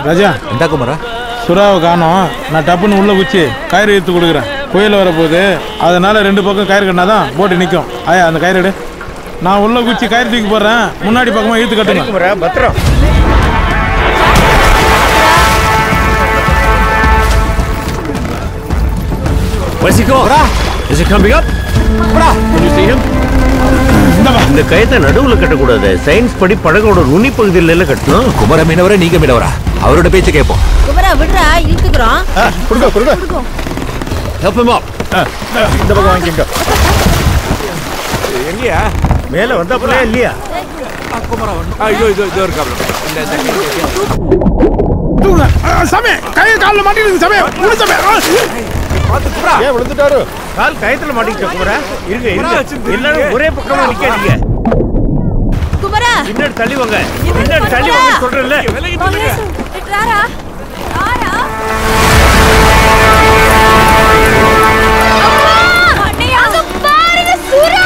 ராஜா இந்தா குமரா சுறாவை காணோம் நான் டப்புன்னு உள்ள குச்சி கயிறு எடுத்து கொடுக்குறேன் புயல் வரப்போகுது அதனால ரெண்டு பக்கம் கயிறு கட்டினா தான் போட்டு நிற்கும் ஆயா அந்த கயிறு எடு நான் உள்ள குச்சி கயிறு தூக்கி போடுறேன் முன்னாடி பக்கமாக இழுத்து கட்டுங்க குமரா பத்திரம் Where's he going? Is he coming up? Can you see him? இந்த கயத்தை நடுவுல கட்டக்கூடாது சயின்ஸ் படி படகோட நுனி பகுதியில கட்டணும் குமர மீனவரா நீங்க மீனவரா அவரோட பேச்ச கேட்போம் குமரா விடுறா இழுத்துக்கிறோம் கொடுங்க கொடுங்க கொடுக்கும் Help him up. இந்த பக்கம் வாங்கிக்கோங்க எங்கயா மேல வந்தாப்புல இல்லையா ஐயோ இது இது இருக்காப்ல சமே கயிறு காலில் மாட்டிடுங்க சமே முழு சமே ஏன் விழுந்துட்டாரு கால் கயத்துல மாட்டிக்கிட்ட குமரா இருங்க இருங்க எல்லாரும் ஒரே பக்கமா நிக்காதீங்க குமரா பின்னாடி தள்ளி வாங்க பின்னாடி தள்ளி வாங்க சொல்றேன்ல ராரா ராரா அங்க பாருங்க சுறா